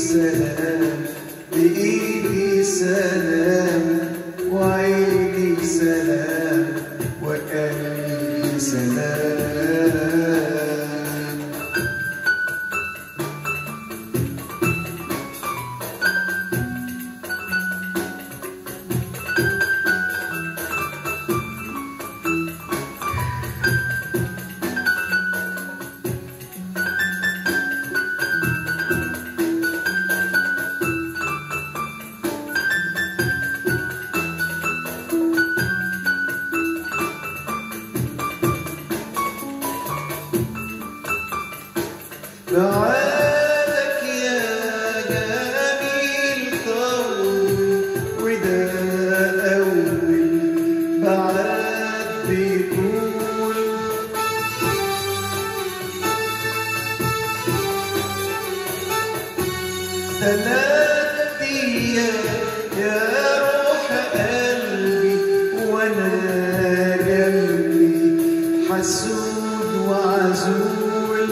سلام بإيدي سلام وعيني سلام وقلبي سلام بعدك يا جميل طول وده أول بعد بيقول ثلاث أيام يا روح قلبي وأنا جنبي حسود وعزول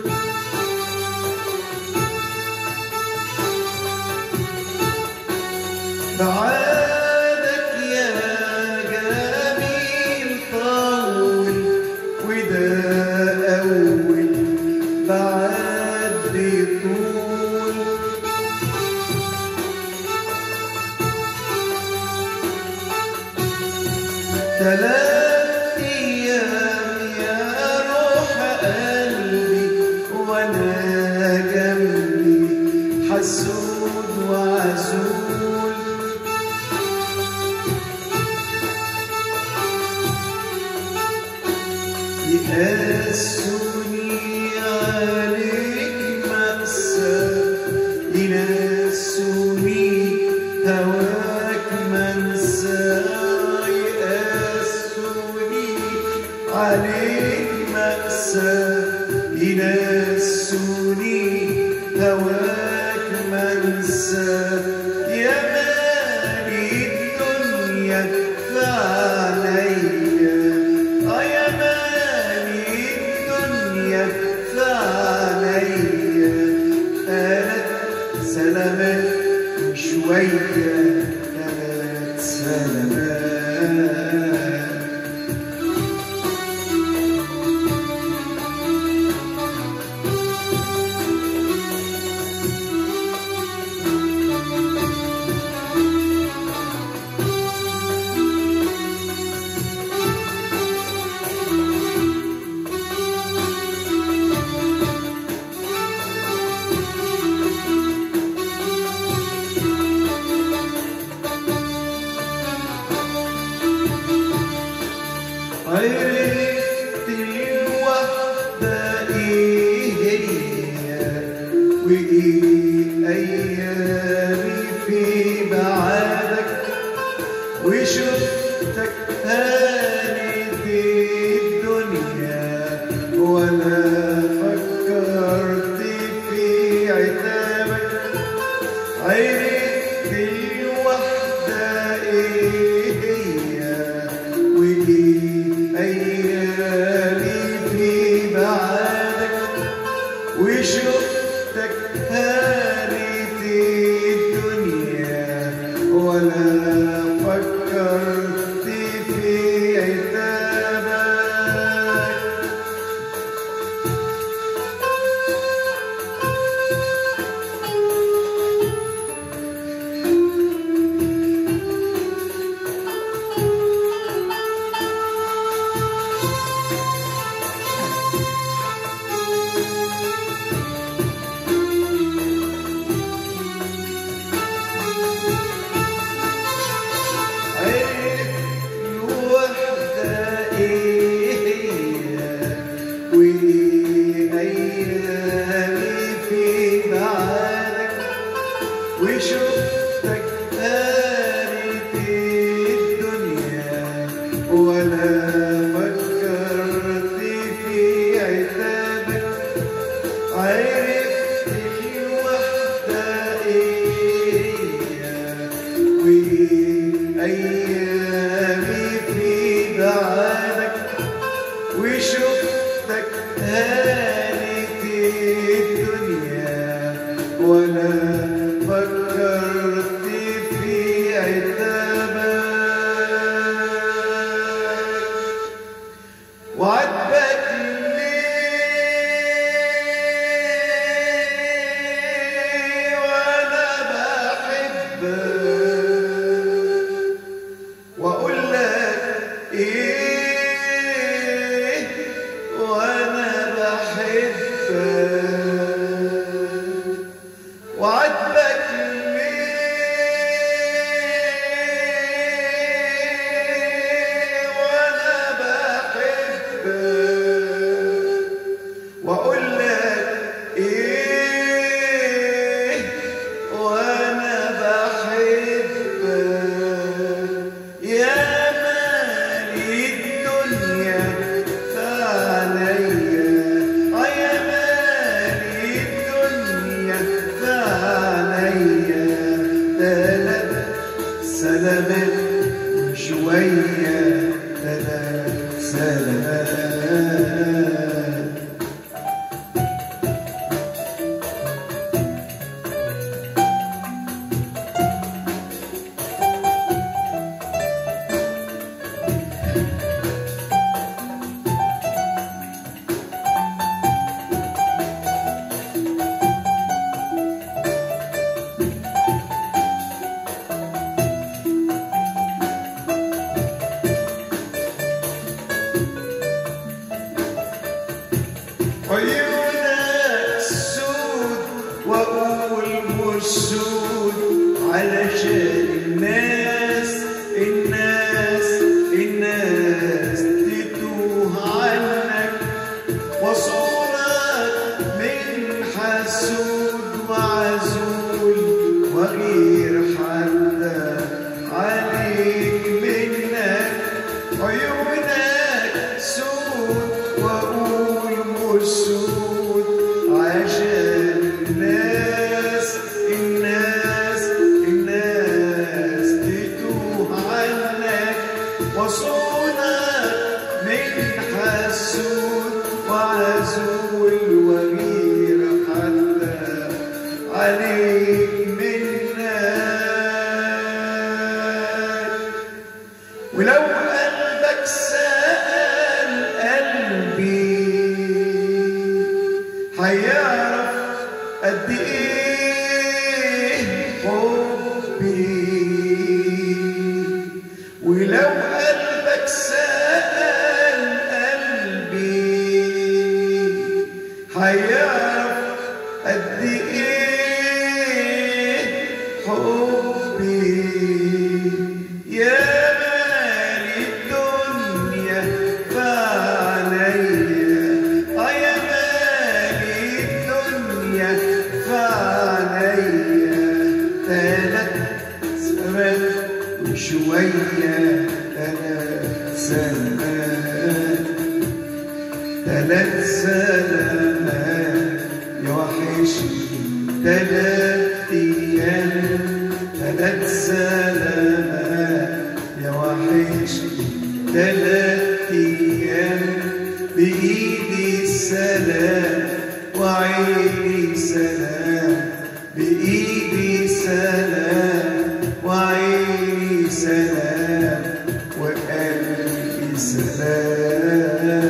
بعدك يا جميل طول وده أول بعد طول ثلاث أيام يا روح قلبي وأنا جنبي حسود وعزول يقاسوني عليك مأسى ينسوني هواك منسى يقاسوني عليك مأسى ينسوني هواك منسى يا مالي الدنيا فعليا آه يا مالي الدنيا فعليا ثلاث سلامات شوية ثلاث سلامات عرفت الوحدة إيه هي وإيه أيامي في بعدك وشفتك هانت الدنيا ولا فكرت في عتابك عرفت الوحدة إيه هي ودي أيامي في بعدك وشفتك هانت الدنيا ولا فكرت في عتابك وشفتك هانت الدنيا ولا فكرت في عتابك عرفت الوحدة إيه وأيامي في بعدك وشفتك هانت الدنيا ولا فكرت في عتابك وعاتبك ليه وانا بحبك واقول لك ايه وانا بحبك وعاتبك ليه وانا بحبك واقول لك ايه وانا بحبك يا مالي الدنيا فعليا آه يا مالي الدنيا فعليا تلات سلامات شوية تلات سلامات عيونك سود واقول مش سود علشان الناس الناس الناس تتوه عنك وصولك من حسود وعزول وغير حتى عليك منك عيونك سود واقول مش سود عشان الناس الناس الناس تتوه عنك وصولك من حسود وعزول وغير حتى عليك منك ولو قلبك سأل قلبي هيعرف قد ايه حبي ولو قلبك سأل قلبي هيعرف قد ايه حبي يا مالي الدنيا فعليا اه يا مالي الدنيا فعليا تلات سنوات وشوية تلات سنوات تلات سلامات يا وحشني تلات ايام تلات سلامات يا وحشني تلات ايام بايدي سلام وعيني سلام بايدي سلام وعيني سلام وقلبي سلام